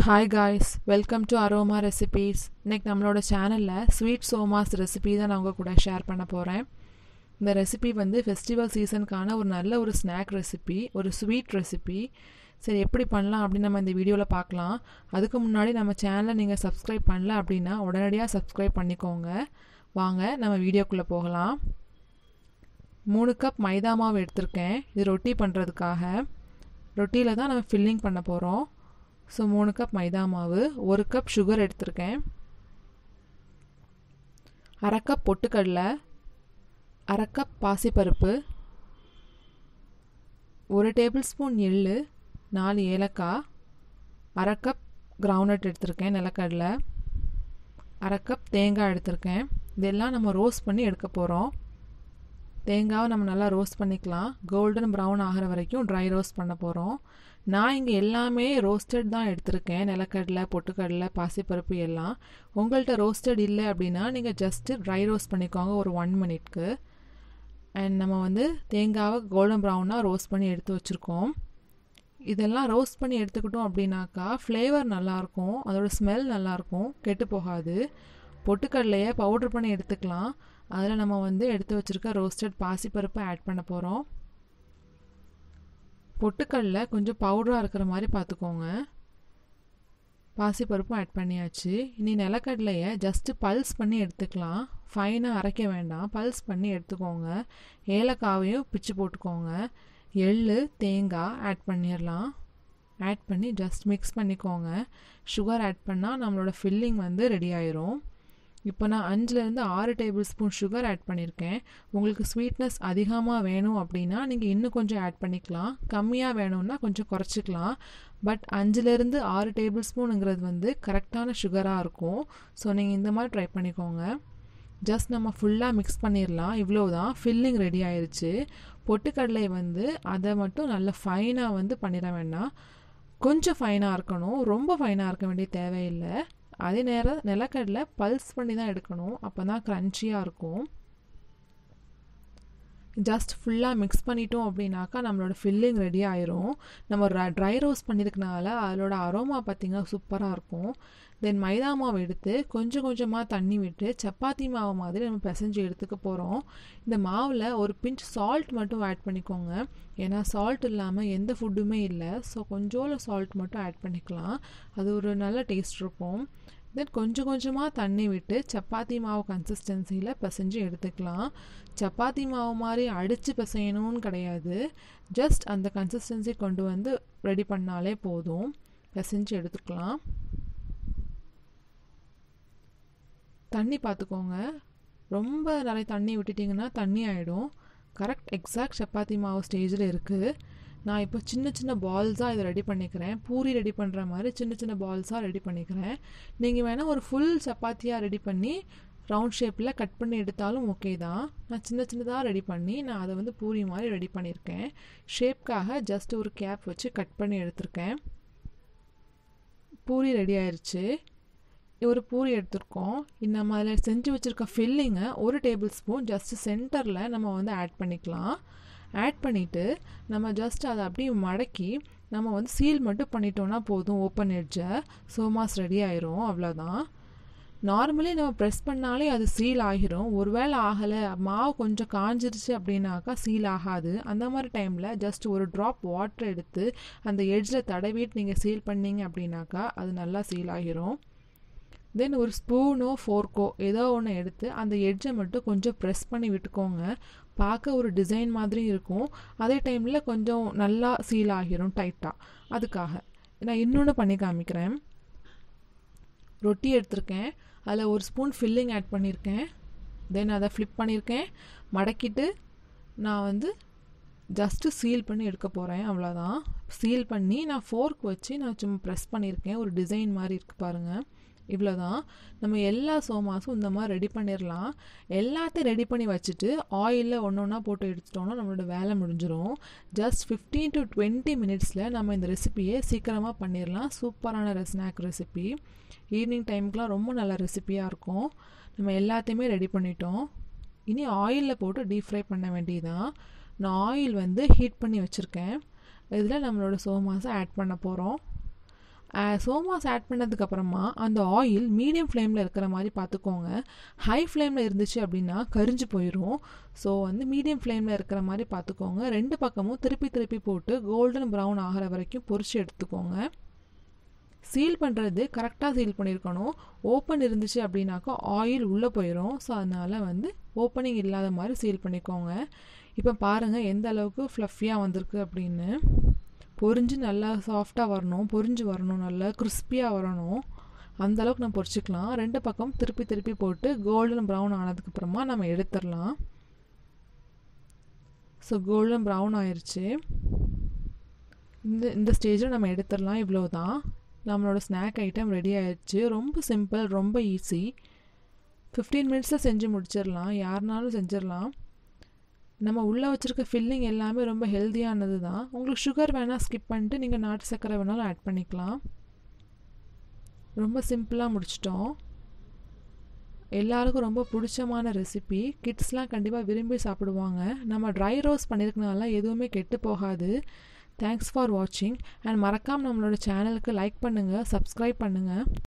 hi guys welcome to Aroma recipes இன்னைக்கு நம்மளோட சேனலில் ஸ்வீட் சோமாஸ் ரெசிபி தான் நான் உங்கள் கூட ஷேர் பண்ண போகிறேன் இந்த ரெசிபி வந்து ஃபெஸ்டிவல் சீசனுக்கான ஒரு நல்ல ஒரு ஸ்நாக் ரெசிபி ஒரு ஸ்வீட் ரெசிபி சரி எப்படி பண்ணலாம் அப்படின்னு நம்ம இந்த வீடியோவில் பார்க்கலாம் அதுக்கு முன்னாடி நம்ம சேனலை நீங்கள் சப்ஸ்கிரைப் பண்ணல அப்படின்னா உடனடியாக சப்ஸ்கிரைப் பண்ணிக்கோங்க வாங்க நம்ம வீடியோக்குள்ளே போகலாம் மூணு கப் மைதா மாவு எடுத்திருக்கேன் இது ரொட்டி பண்ணுறதுக்காக ரொட்டியில் தான் நம்ம ஃபில்லிங் பண்ண போகிறோம் ஸோ மூணு கப் மைதா மாவு ஒரு கப் சுகர் எடுத்திருக்கேன் அரை கப் பொட்டுக்கடலை அரை கப் பாசிப்பருப்பு ஒரு டேபிள் ஸ்பூன் எள்ளு நாலு ஏலக்காய் அரை கப் கிரவுனட் எடுத்திருக்கேன் நிலக்கடலை அரை கப் தேங்காய் எடுத்திருக்கேன் இதெல்லாம் நம்ம ரோஸ்ட் பண்ணி எடுக்க போகிறோம் தேங்காவை நம்ம நல்லா ரோஸ்ட் பண்ணிக்கலாம் கோல்டன் ப்ரௌன் ஆகிற வரைக்கும் ட்ரை ரோஸ்ட் பண்ண போகிறோம் நான் இங்கே எல்லாமே ரோஸ்டட் தான் எடுத்திருக்கேன் நிலக்கடலை பொட்டுக்கடலை பாசிப்பருப்பு எல்லாம் உங்கள்கிட்ட ரோஸ்டட் இல்லை அப்படின்னா நீங்கள் ஜஸ்ட்டு ட்ரை ரோஸ்ட் பண்ணிக்கோங்க ஒரு ஒன் மினிட்க்கு அண்ட் நம்ம வந்து தேங்காவை கோல்டன் ப்ரௌனாக ரோஸ்ட் பண்ணி எடுத்து வச்சுருக்கோம் இதெல்லாம் ரோஸ்ட் பண்ணி எடுத்துக்கிட்டோம் அப்படின்னாக்கா ஃப்ளேவர் நல்லாயிருக்கும் அதோட ஸ்மெல் நல்லாயிருக்கும் கெட்டு போகாது பொட்டுக்கடலையை பவுட்ரு பண்ணி எடுத்துக்கலாம் அதில் நம்ம வந்து எடுத்து வச்சுருக்க ரோஸ்டட் பாசிப்பருப்பை ஆட் பண்ண போகிறோம் பொட்டுக்கடல கொஞ்சம் பவுடராக இருக்கிற மாதிரி பார்த்துக்கோங்க பாசிப்பருப்பும் ஆட் பண்ணியாச்சு இனி நிலக்கடலையை ஜஸ்ட்டு பல்ஸ் பண்ணி எடுத்துக்கலாம் ஃபைனாக அரைக்க வேண்டாம் பல்ஸ் பண்ணி எடுத்துக்கோங்க ஏலக்காவையும் பிச்சு போட்டுக்கோங்க எள் தேங்காய் ஆட் பண்ணிடலாம் ஆட் பண்ணி ஜஸ்ட் மிக்ஸ் பண்ணிக்கோங்க சுகர் ஆட் பண்ணால் நம்மளோட ஃபில்லிங் வந்து ரெடி ஆயிரும் இப்போ நான் அஞ்சுலேருந்து ஆறு டேபிள் ஸ்பூன் சுகர் ஆட் பண்ணியிருக்கேன் உங்களுக்கு ஸ்வீட்னஸ் அதிகமாக வேணும் அப்படின்னா நீங்கள் இன்னும் கொஞ்சம் ஆட் பண்ணிக்கலாம் கம்மியாக வேணும்னா கொஞ்சம் குறைச்சிக்கலாம் பட் அஞ்சுலேருந்து ஆறு டேபிள் ஸ்பூனுங்கிறது வந்து கரெக்டான சுகராக இருக்கும் ஸோ நீங்கள் இந்த மாதிரி ட்ரை பண்ணிக்கோங்க ஜஸ்ட் நம்ம ஃபுல்லாக மிக்ஸ் பண்ணிடலாம் இவ்வளோ தான் ஃபில்லிங் ரெடி ஆயிடுச்சு பொட்டுக்கடலை வந்து அதை மட்டும் நல்ல ஃபைனாக வந்து பண்ணிட வேண்டாம் கொஞ்சம் ஃபைனாக இருக்கணும் ரொம்ப ஃபைனாக இருக்க வேண்டிய தேவையில்லை அதே நேரம் நிலக்கடலை பல்ஸ் பண்ணி தான் எடுக்கணும் அப்போ தான் க்ரன்ச்சியாக இருக்கும் ஜஸ்ட் ஃபுல்லாக மிக்ஸ் பண்ணிட்டோம் அப்படின்னாக்கா நம்மளோட ஃபில்லிங் ரெடி ஆயிரும் நம்ம ட்ரை ரோஸ்ட் பண்ணியிருக்கனால அதோட அரோமா பார்த்திங்கன்னா சூப்பராக இருக்கும் தென் மைதா மாவு எடுத்து கொஞ்சம் கொஞ்சமாக தண்ணி விட்டு சப்பாத்தி மாவு மாதிரி நம்ம பிசைஞ்சு எடுத்துக்க போகிறோம் இந்த மாவில் ஒரு பிஞ்ச் சால்ட் மட்டும் ஆட் பண்ணிக்கோங்க ஏன்னா சால்ட் இல்லாமல் எந்த ஃபுட்டுமே இல்லை ஸோ கொஞ்சோல சால்ட் மட்டும் ஆட் பண்ணிக்கலாம் அது ஒரு நல்ல டேஸ்ட் இருக்கும் தென் கொஞ்சம் கொஞ்சமாக தண்ணி விட்டு சப்பாத்தி மாவு கன்சிஸ்டன்சியில் பிசைஞ்சு எடுத்துக்கலாம் சப்பாத்தி மாவு மாதிரி அடித்து பிசையணும்னு கிடையாது ஜஸ்ட் அந்த கன்சிஸ்டன்சி கொண்டு வந்து ரெடி பண்ணாலே போதும் பிசைஞ்சு எடுத்துக்கலாம் தண்ணி பார்த்துக்கோங்க ரொம்ப நிறைய தண்ணி விட்டுட்டிங்கன்னா தண்ணி ஆகிடும் கரெக்ட் எக்ஸாக்ட் சப்பாத்தி மாவு ஸ்டேஜில் இருக்குது நான் இப்போ சின்ன சின்ன பால்ஸாக இதை ரெடி பண்ணிக்கிறேன் பூரி ரெடி பண்ணுற மாதிரி சின்ன சின்ன பால்ஸாக ரெடி பண்ணிக்கிறேன் நீங்கள் வேணால் ஒரு ஃபுல் சப்பாத்தியாக ரெடி பண்ணி ரவுண்ட் ஷேப்பில் கட் பண்ணி எடுத்தாலும் ஓகே தான் நான் சின்ன சின்னதாக ரெடி பண்ணி நான் அதை வந்து பூரி மாதிரி ரெடி பண்ணியிருக்கேன் ஷேப்காக ஜஸ்ட் ஒரு கேப் வச்சு கட் பண்ணி எடுத்திருக்கேன் பூரி ரெடி ஆயிடுச்சு ஒரு பூரி எடுத்திருக்கோம் நம்ம அதில் செஞ்சு வச்சுருக்க ஃபில்லிங்கை ஒரு டேபிள் ஸ்பூன் ஜஸ்ட் சென்டரில் நம்ம வந்து ஆட் பண்ணிக்கலாம் ஆட் பண்ணிவிட்டு நம்ம ஜஸ்ட் அதை அப்படியே மடக்கி நம்ம வந்து சீல் மட்டும் பண்ணிட்டோன்னா போதும் ஓப்பன் எட்ஜை சோமாஸ் ரெடி ஆயிரும் அவ்வளோதான் நார்மலி நம்ம ப்ரெஸ் பண்ணாலே அது சீல் ஆகிரும் ஒருவேளை ஆகலை மாவு கொஞ்சம் காஞ்சிருச்சு அப்படின்னாக்கா சீல் ஆகாது அந்த மாதிரி டைமில் ஜஸ்ட் ஒரு ட்ராப் வாட்டர் எடுத்து அந்த எட்ஜில் தடவிட்டு நீங்கள் சீல் பண்ணீங்க அப்படின்னாக்கா அது நல்லா சீல் ஆகிரும் தென் ஒரு ஸ்பூனோ ஃபோர்க்கோ ஏதோ ஒன்று எடுத்து அந்த எட்ஜை மட்டும் கொஞ்சம் ப்ரெஸ் பண்ணி விட்டுக்கோங்க பார்க்க ஒரு டிசைன் மாதிரி இருக்கும் அதே டைமில் கொஞ்சம் நல்லா சீல் ஆகிரும் டைட்டாக அதுக்காக நான் இன்னொன்று பண்ணி காமிக்கிறேன் ரொட்டி எடுத்திருக்கேன் அதில் ஒரு ஸ்பூன் ஃபில்லிங் ஆட் பண்ணியிருக்கேன் தென் அதை ஃப்ளிப் பண்ணியிருக்கேன் மடக்கிட்டு நான் வந்து ஜஸ்ட்டு சீல் பண்ணி எடுக்க போகிறேன் அவ்வளோதான் சீல் பண்ணி நான் ஃபோர்க் வச்சு நான் சும்மா ப்ரெஸ் பண்ணியிருக்கேன் ஒரு டிசைன் மாதிரி இருக்குது பாருங்கள் இவ்வளோ தான் நம்ம எல்லா சோமாஸும் இந்த மாதிரி ரெடி பண்ணிடலாம் எல்லாத்தையும் ரெடி பண்ணி வச்சுட்டு ஆயிலில் ஒன்று ஒன்றா போட்டு எடுத்துட்டோம்னா நம்மளோட வேலை முடிஞ்சிடும் ஜஸ்ட் ஃபிஃப்டீன் டு டுவெண்ட்டி மினிட்ஸில் நம்ம இந்த ரெசிப்பியை சீக்கிரமாக பண்ணிடலாம் சூப்பரான ஸ்நாக் ரெசிபி ஈவினிங் டைமுக்குலாம் ரொம்ப நல்ல ரெசிப்பியாக இருக்கும் நம்ம எல்லாத்தையுமே ரெடி பண்ணிட்டோம் இனி ஆயிலில் போட்டு டீப் ஃப்ரை பண்ண வேண்டியதான் நான் ஆயில் வந்து ஹீட் பண்ணி வச்சுருக்கேன் இதில் நம்மளோட சோமாஸை ஆட் பண்ண போகிறோம் சோமாஸ் ஆட் பண்ணதுக்கப்புறமா அந்த ஆயில் மீடியம் ஃப்ளேமில் இருக்கிற மாதிரி பார்த்துக்கோங்க ஹை ஃப்ளேமில் இருந்துச்சு அப்படின்னா கரிஞ்சு போயிடும் ஸோ வந்து மீடியம் ஃப்ளேமில் இருக்கிற மாதிரி பார்த்துக்கோங்க ரெண்டு பக்கமும் திருப்பி திருப்பி போட்டு கோல்டன் ப்ரௌன் ஆகிற வரைக்கும் பொரிச்சு எடுத்துக்கோங்க சீல் பண்ணுறது கரெக்டாக சீல் பண்ணியிருக்கணும் ஓப்பன் இருந்துச்சு அப்படின்னாக்கா ஆயில் உள்ளே போயிடும் ஸோ அதனால் வந்து ஓப்பனிங் இல்லாத மாதிரி சீல் பண்ணிக்கோங்க இப்போ பாருங்கள் எந்த அளவுக்கு ஃப்ளஃபியாக வந்திருக்கு அப்படின்னு பொரிஞ்சு நல்லா சாஃப்டாக வரணும் பொரிஞ்சு வரணும் நல்லா கிறிஸ்பியாக வரணும் அந்த அளவுக்கு நம்ம பொரிச்சிக்கலாம் ரெண்டு பக்கம் திருப்பி திருப்பி போட்டு கோல்டன் ப்ரௌன் ஆனதுக்கப்புறமா நம்ம எடுத்துடலாம் ஸோ கோல்டன் ப்ரௌன் ஆயிடுச்சு இந்த இந்த ஸ்டேஜில் நம்ம எடுத்துடலாம் இவ்வளோ தான் நம்மளோட ஸ்நாக் ஐட்டம் ரெடி ஆயிடுச்சு ரொம்ப சிம்பிள் ரொம்ப ஈஸி ஃபிஃப்டீன் மினிட்ஸில் செஞ்சு முடிச்சிடலாம் யாருனாலும் செஞ்சிடலாம் நம்ம உள்ளே வச்சுருக்க ஃபில்லிங் எல்லாமே ரொம்ப ஹெல்த்தியானது தான் உங்களுக்கு சுகர் வேணால் ஸ்கிப் பண்ணிட்டு நீங்கள் நாட்டு சர்க்கரை வேணாலும் ஆட் பண்ணிக்கலாம் ரொம்ப சிம்பிளாக முடிச்சிட்டோம் எல்லாருக்கும் ரொம்ப பிடிச்சமான ரெசிபி கிட்ஸ்லாம் கண்டிப்பாக விரும்பி சாப்பிடுவாங்க நம்ம ட்ரை ரோஸ் பண்ணியிருக்கனால எதுவுமே கெட்டு போகாது தேங்க்ஸ் ஃபார் வாட்சிங் அண்ட் மறக்காமல் நம்மளோட சேனலுக்கு லைக் பண்ணுங்கள் சப்ஸ்கிரைப் பண்ணுங்கள்